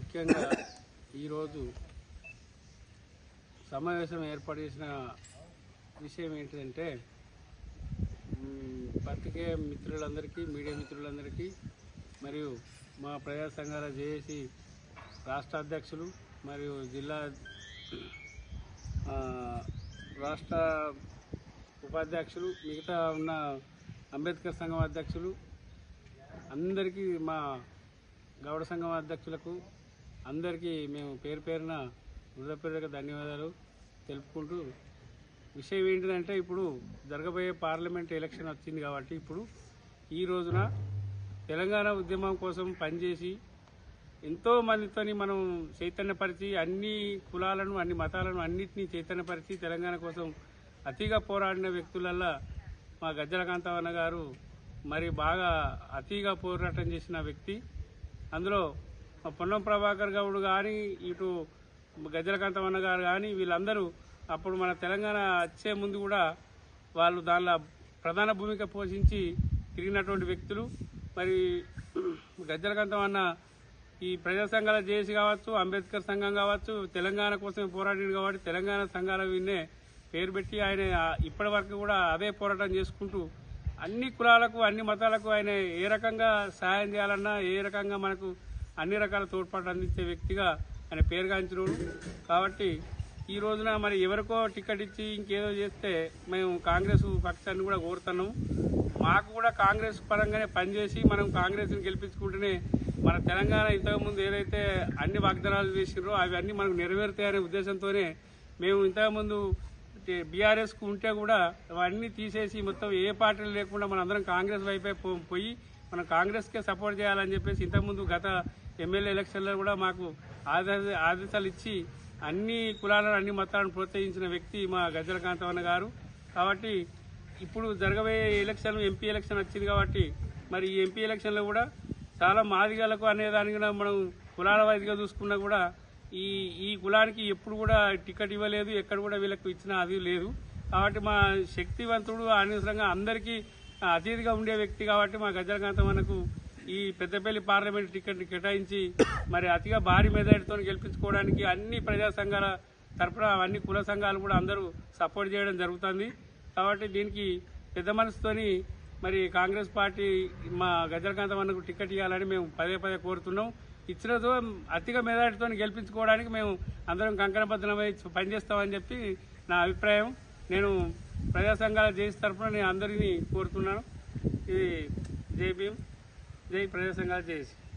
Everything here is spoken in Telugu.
ముఖ్యంగా ఈరోజు సమావేశం ఏర్పాటు చేసిన విషయం ఏంటిదంటే మ్, పత్రికేయ మిత్రులందరికీ మీడియా మిత్రులందరికీ మరియు మా ప్రజా సంఘాల జేఏసీ రాష్ట్ర అధ్యక్షులు మరియు జిల్లా ఆ, రాష్ట్ర ఉపాధ్యక్షులు మిగతా ఉన్న అంబేద్కర్ సంఘం అధ్యక్షులు అందరికీ మా గౌడ సంఘం అధ్యక్షులకు అందరికీ మేము పేరు పేరున హృదయపూర్వక ధన్యవాదాలు తెలుపుకుంటూ విషయం ఏంటిదంటే ఇప్పుడు జరగబోయే పార్లమెంట్ ఎలక్షన్ వచ్చింది కాబట్టి ఇప్పుడు ఈ రోజున తెలంగాణ ఉద్యమం కోసం పనిచేసి ఎంతో మందితోని మనం చైతన్యపరిచి అన్ని కులాలను అన్ని మతాలను అన్నిటినీ చైతన్యపరిచి తెలంగాణ కోసం అతిగా పోరాడిన వ్యక్తులల్లా మా గజ్జల కాంతవన్న గారు మరి బాగా అతిగా పోరాటం చేసిన వ్యక్తి అందులో మా పొన్నం ప్రభాకర్ గౌడ్ కానీ ఇటు గజ్జల కాంతవన్న గారు కానీ వీళ్ళందరూ అప్పుడు మన తెలంగాణ వచ్చే ముందు కూడా వాళ్ళు దానిలో ప్రధాన భూమిక పోషించి తిరిగినటువంటి వ్యక్తులు మరి గజ్జల కాంతవన్న ఈ ప్రజా సంఘాల జేఏసీ కావచ్చు అంబేద్కర్ సంఘం కావచ్చు తెలంగాణ కోసం పోరాడింది కాబట్టి తెలంగాణ సంఘాల విన్నే పేరు పెట్టి ఆయన ఇప్పటి వరకు కూడా అదే పోరాటం చేసుకుంటూ అన్ని కులాలకు అన్ని మతాలకు ఆయన ఏ రకంగా సహాయం చేయాలన్నా ఏ రకంగా మనకు అన్ని రకాల తోడ్పాటు అందించే వ్యక్తిగా ఆయన పేరుగాంచినోడు కాబట్టి ఈ రోజున మరి ఎవరికో టికెట్ ఇచ్చి ఇంకేదో చేస్తే మేము కాంగ్రెస్ పక్షాన్ని కూడా కోరుతున్నాం మాకు కూడా కాంగ్రెస్ పరంగానే పనిచేసి మనం కాంగ్రెస్ని గెలిపించుకుంటేనే మన తెలంగాణ ఇంతకుముందు ఏదైతే అన్ని వాగ్దానాలు చేసిరో అవి అన్ని మనకు నెరవేరుతాయనే ఉద్దేశంతోనే మేము ఇంతకుముందు బీఆర్ఎస్ కు ఉంటే కూడా అవన్నీ తీసేసి మొత్తం ఏ పార్టీలు లేకుండా మన అందరం కాంగ్రెస్ వైపే పో- పోయి మనం కాంగ్రెస్ కే సపోర్ట్ చేయాలని చెప్పేసి ఇంతకుముందు గత ఎమ్మెల్యే ఎలక్షన్లో కూడా మాకు ఆదేశ ఆదేశాలు ఇచ్చి అన్ని కులాలను అన్ని మతాలను ప్రోత్సహించిన వ్యక్తి మా గజ్జల కాంతవన్న గారు కాబట్టి ఇప్పుడు జరగబోయే ఎలక్షన్ ఎంపీ ఎలక్షన్ వచ్చింది కాబట్టి మరి ఈ ఎంపీ ఎలక్షన్లో కూడా చాలా మాదిగలకు అనే దానికి కూడా మనం కులాల వారిగా చూసుకున్నా కూడా ఈ ఈ కులానికి ఎప్పుడు కూడా టికెట్ ఇవ్వలేదు ఎక్కడ కూడా వీళ్ళకు ఇచ్చిన అది లేదు కాబట్టి మా శక్తివంతుడు అనవసరంగా అందరికీ అతిథిగా ఉండే వ్యక్తి కాబట్టి మా గజ్జలకాంతం మనకు ఈ పెద్దపల్లి పార్లమెంట్ టికెట్ కేటాయించి మరి అతిగా భారీ మెజారిటీతో గెలిపించుకోవడానికి అన్ని ప్రజా సంఘాల తరపున అన్ని కుల సంఘాలు కూడా అందరూ సపోర్ట్ చేయడం జరుగుతుంది కాబట్టి దీనికి పెద్ద మనసుతోని మరి కాంగ్రెస్ పార్టీ మా గజలకాంతం అన్నకు టికెట్ ఇవ్వాలని మేము పదే పదే కోరుతున్నాం ఇచ్చినతో అతిగా మెజారిటీతో గెలిపించుకోవడానికి మేము అందరం కంకణబద్ధమై పనిచేస్తామని చెప్పి నా అభిప్రాయం నేను ప్రజా సంఘాల జేసీ తరఫున నేను అందరినీ కోరుతున్నాను ఇది జై భీమ్ జై ప్రజా సంఘాల జేసీ